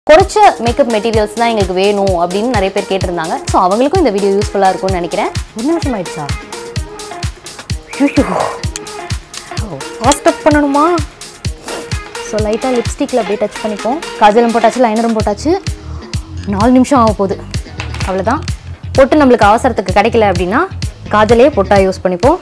குறைச்ச makeup materials தான் எங்களுக்கு வேணும் அப்படின்னு நிறைய பேர் கேட்டிருந்தாங்க ஸோ அவங்களுக்கும் இந்த வீடியோ யூஸ்ஃபுல்லாக இருக்கும்னு நினைக்கிறேன் ஒரு நிமிஷம் ஆயிடுச்சா ஃபாஸ்ட் அப் பண்ணணுமா ஸோ லைட்டாக லிப்ஸ்டிக்கில் அப்படியே டச் பண்ணிப்போம் காஜலும் போட்டாச்சு லைனரும் போட்டாச்சு நாலு நிமிஷம் ஆக போகுது அவ்வளோதான் பொட்டு நம்மளுக்கு அவசரத்துக்கு கிடைக்கல அப்படின்னா காஜலே பொட்டா யூஸ் பண்ணிப்போம்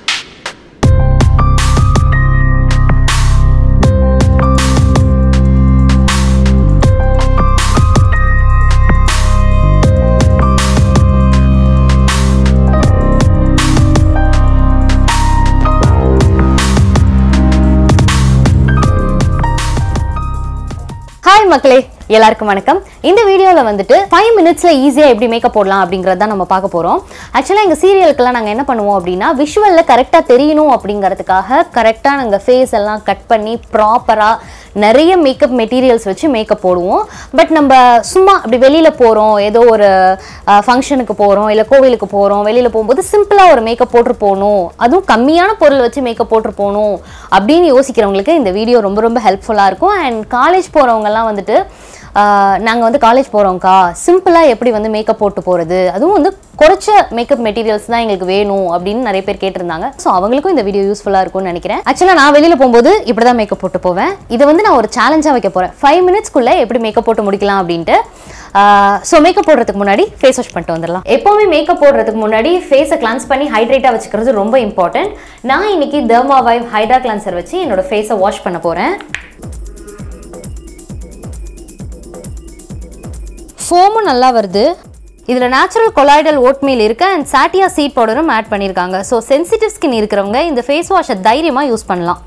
ஹாய் மக்களே எல்லாருக்கும் வணக்கம் இந்த வீடியோவில் வந்துட்டு ஃபைவ் மினிட்ஸில் ஈஸியாக எப்படி மேக்கப் போடலாம் அப்படிங்கிறது தான் நம்ம பார்க்க போகிறோம் ஆக்சுவலாக எங்கள் சீரியலுக்கெல்லாம் நாங்கள் என்ன பண்ணுவோம் அப்படின்னா விஷுவலில் கரெக்டாக தெரியணும் அப்படிங்கிறதுக்காக கரெக்டாக நாங்கள் ஃபேஸ் எல்லாம் கட் பண்ணி ப்ராப்பராக நிறைய மேக்கப் மெட்டீரியல்ஸ் வச்சு மேக்கப் போடுவோம் பட் நம்ம சும்மா அப்படி வெளியில் போகிறோம் ஏதோ ஒரு ஃபங்க்ஷனுக்கு போகிறோம் இல்லை கோவிலுக்கு போகிறோம் வெளியில் போகும்போது சிம்பிளாக ஒரு மேக்கப் போட்டு போகணும் அதுவும் கம்மியான பொருள் வச்சு மேக்கப் போட்டு போகணும் அப்படின்னு யோசிக்கிறவங்களுக்கு இந்த வீடியோ ரொம்ப ரொம்ப ஹெல்ப்ஃபுல்லாக இருக்கும் அண்ட் காலேஜ் போகிறவங்கலாம் வந்துட்டு நாங்கள் வந்து காலேஜ் போகிறோம்க்கா சிம்பிளாக எப்படி வந்து மேக்கப் போட்டு போகிறது அதுவும் வந்து குறைச்ச மேக்கப் மெட்டீரியல்ஸ் தான் எங்களுக்கு வேணும் அப்படின்னு நிறைய பேர் கேட்டிருந்தாங்க ஸோ அவங்களுக்கும் இந்த வீடியோ யூஸ்ஃபுல்லாக இருக்கும்னு நினைக்கிறேன் ஆக்சுவலாக நான் வெளியில் போகும்போது இப்படி தான் மேக்கப் போட்டு போவேன் இதை வந்து நான் ஒரு சேலஞ்சாக வைக்க போகிறேன் ஃபைவ் மினிட்ஸ்க்குள்ளே எப்படி மேக்கப் போட்டு முடிக்கலாம் அப்படின்ட்டு ஸோ மேக்கப் போடுறதுக்கு முன்னாடி ஃபேஸ் வாஷ் பண்ணிட்டு வந்துடலாம் எப்போவுமே மேக்கப் போடுறதுக்கு முன்னாடி ஃபேஸை கிளான்ஸ் பண்ணி ஹைட்ரேட்டாக வச்சுக்கிறது ரொம்ப இம்பார்ட்டன்ட் நான் இன்னைக்கு தர்மா வைவ் ஹைட்ரா கிளான்சர் வச்சு என்னோட ஃபேஸை வாஷ் பண்ண போகிறேன் ஃபோமும் நல்லா வருது இதில் நேச்சுரல் கொலாய்டல் ஓட்மீல் இருக்கு அண்ட் சாட்டியா சீட் பவுடரும் ஆட் பண்ணியிருக்காங்க ஸோ சென்சிட்டிவ் ஸ்கின் இருக்கிறவங்க இந்த ஃபேஸ் வாஷை தைரியமாக யூஸ் பண்ணலாம்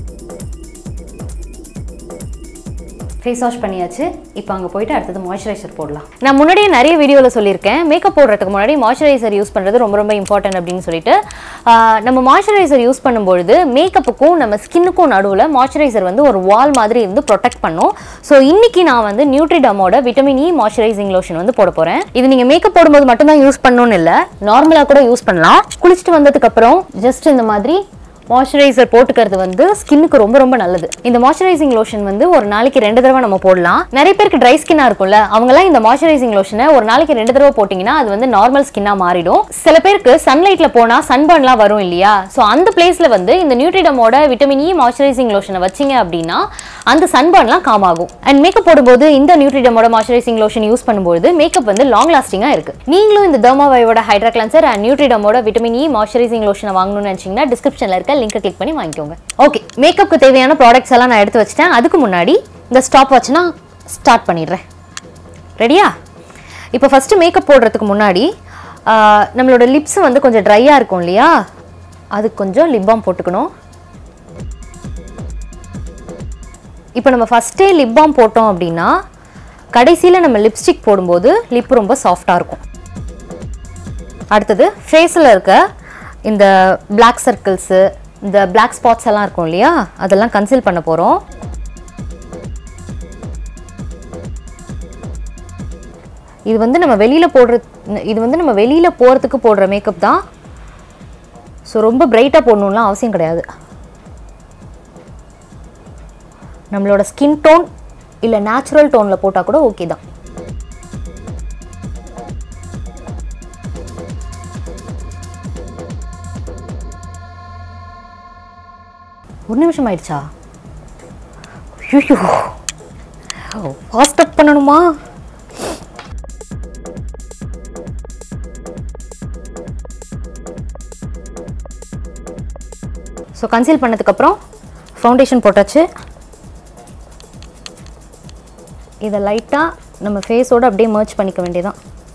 ஃபேஸ் வாஷ் பண்ணியாச்சு இப்போ அங்கே போயிட்டு அடுத்தது மாய்ஸ்சரைசர் போடலாம் நான் முன்னாடியே நிறைய வீடியோவில் சொல்லியிருக்கேன் மேக்கப் போடுறதுக்கு முன்னாடி மாய்ஸ்சரைசர் யூஸ் பண்ணுறது ரொம்ப ரொம்ப இம்பார்ட்டன்ட் அப்படின்னு சொல்லிட்டு ஆஹ், நம்ம மாய்ஸ்சரைசர் யூஸ் பண்ணும்பொழுது மேக்கப்புக்கும் நம்ம ஸ்கின்னுக்கும் நடுவில் மாய்ஸ்சரைசர் வந்து ஒரு வால் மாதிரி இருந்து ப்ரொடெக்ட் பண்ணும் ஸோ இன்னைக்கு நான் வந்து நியூட்ரிடமோட விட்டமின் இ மாய்ஸ்சரைசிங் லோஷன் வந்து போட போகிறேன் இது நீங்கள் மேக்கப் போடும்போது மட்டும்தான் யூஸ் பண்ணணும்னு இல்லை நார்மலாக கூட யூஸ் பண்ணலாம் குளிச்சுட்டு வந்ததுக்கப்புறம் ஜஸ்ட் இந்த மாதிரி மாய்ஸ்சரைசர் போட்டுக்கிறது வந்து ஸ்கின்னுக்கு ரொம்ப ரொம்ப நல்லது இந்த மாய்ஸ்சரைசிங் லோஷன் வந்து ஒரு நாளைக்கு ரெண்டு தடவை நம்ம போடலாம் நிறைய பேருக்கு ட்ரை ஸ்கின்னா இருக்கும்ல அவங்கலாம் இந்த மாய்ஸ்சரைசிங் லோஷனை ஒரு நாளைக்கு ரெண்டு தடவை போட்டிங்கன்னா அது வந்து நார்மல் ஸ்கின்னா மாறிடும் சில பேருக்கு சன்லைட்ல போனா சன்பர்ன்லாம் வரும் இல்லையா ஸோ அந்த பிளேஸ்ல வந்து இந்த நியூட்ரிடமோட விட்டமின் இ மாய்ஸ்சரைசிங் லோஷனை வச்சிங்க அப்படின்னா அந்த சன்பர்ன்லாம் காம் ஆகும் அண்ட் மேக்கப் போடும்போது இந்த நியூட்ரிடமோட மாய்ஸ்சரைசிங் லோஷன் யூஸ் பண்ணும்போது மேக்கப் வந்து லாங் லாஸ்டிங்காக இருக்கு நீங்களும் இந்த தர்மாவையோட ஹைட்ரா கிளான்சர் அண்ட் நியூட்ரிடமோட விட்டமின் இ மாய்ஸ்சரைசிங் லோஷனை வாங்கணும்னு நினச்சிங்கன்னா டிஸ்கிரிப்ஷனில் இருக்க லிங்கை கிளிக் பண்ணி வாங்கிக்கோங்க ஓகே மேக்கப்புக்கு தேவையான ப்ராடக்ட்ஸ் எல்லாம் நான் எடுத்து வச்சிட்டேன் அதுக்கு முன்னாடி இந்த ஸ்டாப் வாட்ச் நான் ஸ்டார்ட் பண்ணிடுறேன் ரெடியா இப்போ ஃபஸ்ட்டு மேக்கப் போடுறதுக்கு முன்னாடி ஆஹ், நம்மளோட லிப்ஸ் வந்து கொஞ்சம் ட்ரையாக இருக்கும் இல்லையா அதுக்கு கொஞ்சம் லிப் பாம் போட்டுக்கணும் இப்போ நம்ம ஃபஸ்ட்டே லிப் பாம் போட்டோம் அப்படின்னா கடைசியில் நம்ம லிப்ஸ்டிக் போடும்போது லிப் ரொம்ப சாஃப்டாக இருக்கும் அடுத்தது ஃபேஸில் இருக்க இந்த பிளாக் சர்க்கிள்ஸு இந்த பிளாக் ஸ்பாட்ஸ் எல்லாம் இருக்கும் இல்லையா அதெல்லாம் கன்சீல் பண்ண போகிறோம் இது வந்து நம்ம வெளியில் போடுற இது வந்து நம்ம வெளியில் போகிறதுக்கு போடுற மேக்கப் தான் ஸோ ரொம்ப பிரைட்டாக போடணும்லாம் அவசியம் கிடையாது நம்மளோட ஸ்கின் டோன் இல்லை நேச்சுரல் டோனில் போட்டால் கூட ஓகே தான் ஒரு நிமிஷம் ஆயிடுச்சா ஐயோ ஃபாஸ்ட் அப் பண்ணணுமா ஸோ கன்சீல் பண்ணதுக்கப்புறம் ஃபவுண்டேஷன் போட்டாச்சு இதை லைட்டாக நம்ம ஃபேஸோட அப்படியே மர்ச் பண்ணிக்க வேண்டியதான்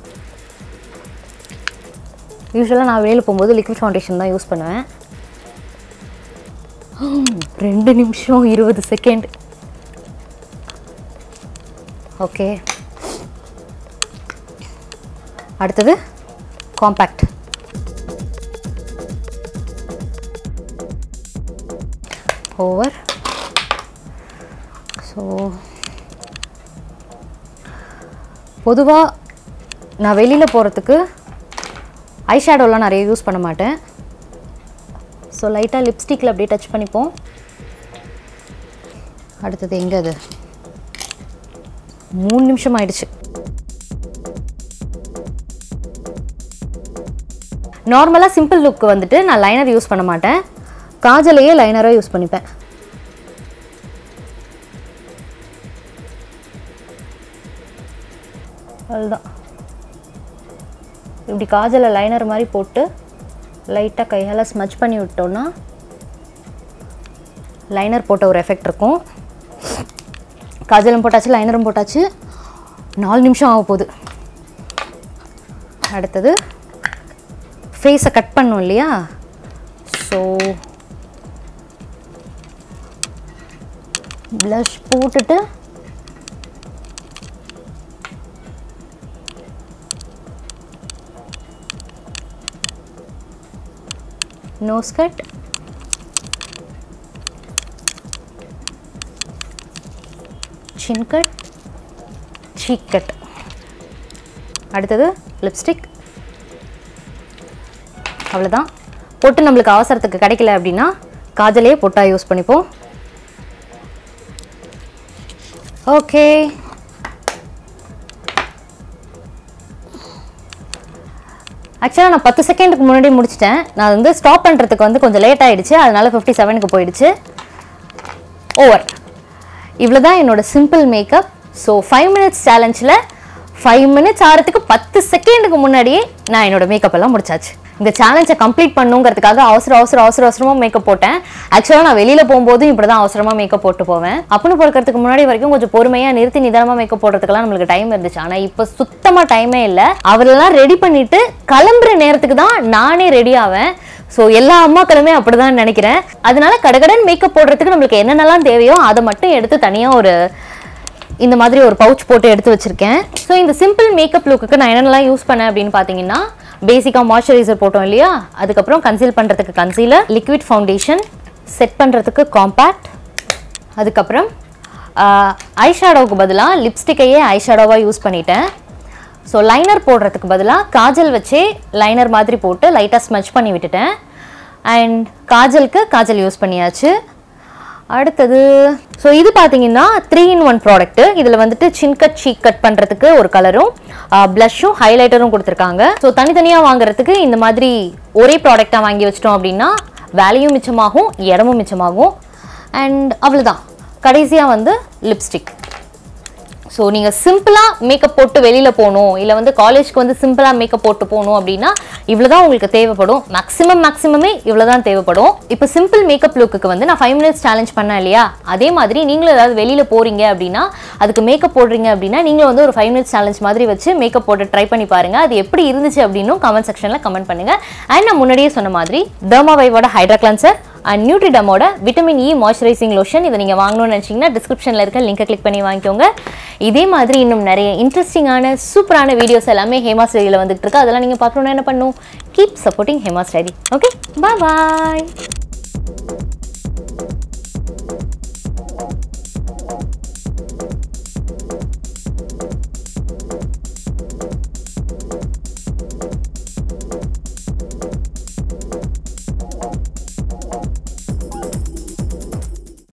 யூஸ்வலாக நான் வெளியில் போகும்போது லிக்விட் ஃபவுண்டேஷன் தான் யூஸ் பண்ணுவேன் ஹம், ரெண்டு நிமிஷம் இருபது செகண்ட் ஓகே அடுத்தது காம்பேக்ட் ஓவர் ஸோ பொதுவாக நான் வெளியில் போகிறதுக்கு ஐஷேடோலாம் நிறைய யூஸ் பண்ண மாட்டேன் ஸோ லைட்டாக லிப்ஸ்டிக்கில் அப்படியே டச் பண்ணிப்போம் அடுத்தது எங்கே அது மூணு நிமிஷம் ஆயிடுச்சு நார்மலாக சிம்பிள் லுக்கு வந்துட்டு நான் லைனர் யூஸ் பண்ண மாட்டேன் காஜலையே லைனராக யூஸ் பண்ணிப்பேன் அதுதான் இப்படி காஜலை லைனர் மாதிரி போட்டு லைட்டாக கையால் ஸ்மச் பண்ணி விட்டோன்னா லைனர் போட்ட ஒரு எஃபெக்ட் இருக்கும் காஜலும் போட்டாச்சு லைனரும் போட்டாச்சு நாலு நிமிஷம் ஆக போகுது அடுத்தது ஃபேஸை கட் பண்ணோம் இல்லையா ஸோ ப்ளஷ் போட்டுட்டு nose cut chin cut cheek cut அடுத்தது லிப்ஸ்டிக் அவ்வளோதான் பொட்டு நம்மளுக்கு அவசரத்துக்கு கிடைக்கல அப்படின்னா காஜலே பொட்டா யூஸ் பண்ணிப்போம் ஓகே ஆக்சுவலாக நான் பத்து செகண்டுக்கு முன்னாடி முடிச்சிட்டேன் நான் வந்து ஸ்டாப் பண்ணுறதுக்கு வந்து கொஞ்சம் லேட் ஆயிடுச்சு அதனால ஃபிஃப்டி செவனுக்கு போயிடுச்சு ஓவர் இவ்வளோ தான் என்னோட simple makeup so five minutes சேலஞ்சில் ஃபைவ் மினிட்ஸ் ஆகிறதுக்கு பத்து செகண்டுக்கு முன்னாடியே நான் என்னோட மேக்கப் எல்லாம் முடிச்சாச்சு இந்த சேலஞ்சை கம்ப்ளீட் பண்ணுங்கிறதுக்காக அவசர அவசர அவசர அவசரமாக மேக்கப் போட்டேன் ஆக்சுவலாக நான் வெளியில் போகும்போதும் இப்படி தான் அவசரமாக மேக்கப் போட்டு போவேன் அப்படின்னு பிறக்கிறதுக்கு முன்னாடி வரைக்கும் கொஞ்சம் பொறுமையாக நிறுத்தி நிதானமாக மேக்கப் போடுறதுக்கெல்லாம் நம்மளுக்கு டைம் இருந்துச்சு ஆனால் இப்போ சுத்தமாக டைமே இல்லை அவரெல்லாம் ரெடி பண்ணிட்டு கிளம்புற நேரத்துக்கு தான் நானே ரெடி ஆவேன் ஸோ எல்லா அம்மாக்களுமே அப்படிதான் நினைக்கிறேன் அதனால கடகடன் மேக்கப் போடுறதுக்கு நம்மளுக்கு என்னென்னலாம் தேவையோ அதை மட்டும் எடுத்து தனியாக ஒரு இந்த மாதிரி ஒரு பவுச் போட்டு எடுத்து வச்சிருக்கேன் ஸோ இந்த சிம்பிள் மேக்கப் லுக்குக்கு நான் என்னென்னலாம் யூஸ் பண்ணேன் அப்படின்னு பார்த்தீங்கன்னா பேசிக்காக மாய்ஸ்சரைசர் போட்டோம் இல்லையா அதுக்கப்புறம் கன்சீல் பண்ணுறதுக்கு கன்சீலர் லிக்விட் ஃபவுண்டேஷன் செட் பண்ணுறதுக்கு காம்பேக்ட் அதுக்கப்புறம் ஐ ஷேடோவுக்கு பதிலாக லிப்ஸ்டிக்கையே ஐ ஷேடோவாக யூஸ் பண்ணிட்டேன் ஸோ லைனர் போடுறதுக்கு பதிலாக காஜல் வச்சே லைனர் மாதிரி போட்டு லைட்டாக ஸ்மச் பண்ணி விட்டுட்டேன் அண்ட் காஜலுக்கு காஜல் யூஸ் பண்ணியாச்சு அடுத்தது ஸோ இது பார்த்தீங்கன்னா த்ரீ இன் ஒன் ப்ராடக்ட்டு இதில் வந்துட்டு சின் கட் சீக் கட் பண்ணுறதுக்கு ஒரு கலரும் ப்ளஷ்ஷும் ஹைலைட்டரும் கொடுத்துருக்காங்க ஸோ தனித்தனியாக வாங்குறதுக்கு இந்த மாதிரி ஒரே ப்ராடக்டாக வாங்கி வச்சிட்டோம் அப்படின்னா வேலையும் மிச்சமாகும் இடமும் மிச்சமாகும் அண்ட் அவ்வளோதான் கடைசியாக வந்து லிப்ஸ்டிக் ஸோ நீங்கள் சிம்பிளாக மேக்கப் போட்டு வெளியில் போகணும் இல்லை வந்து காலேஜ்க்கு வந்து சிம்பிளாக மேக்கப் போட்டு போகணும் அப்படின்னா இவ்வளோ தான் உங்களுக்கு தேவைப்படும் மேக்ஸிமம் மேக்ஸிமமே இவ்வளோ தான் தேவைப்படும் இப்போ சிம்பிள் மேக்கப் லுக்குக்கு வந்து நான் ஃபைவ் மினிட்ஸ் சேலஞ்ச் பண்ணேன் இல்லையா அதே மாதிரி நீங்களும் ஏதாவது வெளியில் போகிறீங்க அப்படின்னா அதுக்கு மேக்கப் போடுறீங்க அப்படின்னா நீங்களும் வந்து ஒரு ஃபைவ் மினிட்ஸ் சேலஞ்ச் மாதிரி வச்சு மேக்கப் போட்டு ட்ரை பண்ணி பாருங்க அது எப்படி இருந்துச்சு அப்படின்னும் கமெண்ட் செக்ஷனில் கமெண்ட் பண்ணுங்க அண்ட் நான் முன்னாடியே சொன்ன மாதிரி டர்மாவைவோட ஹைட்ரா கிளன்சர் அண்ட் நியூட்ரிடமோட விட்டமின் இ மாய்ஸ்சரைசிங் லோஷன் இதை நீங்கள் வாங்கணும்னு நினச்சிங்கன்னா டிஸ்கிரிப்ஷனில் இருக்க லிங்கை கிளிக் பண்ணி வாங்கிக்கோங்க இதே மாதிரி இன்னும் நிறைய இன்ட்ரெஸ்டிங்கான சூப்பரான வீடியோஸ் எல்லாமே ஹேமா ஸ்டைரியில் வந்துட்டு இருக்கு அதெல்லாம் நீங்கள் பார்க்கணுன்னா என்ன பண்ணும் கீப் சப்போர்ட்டிங் ஹேமா ஸ்டைரி ஓகே பாய்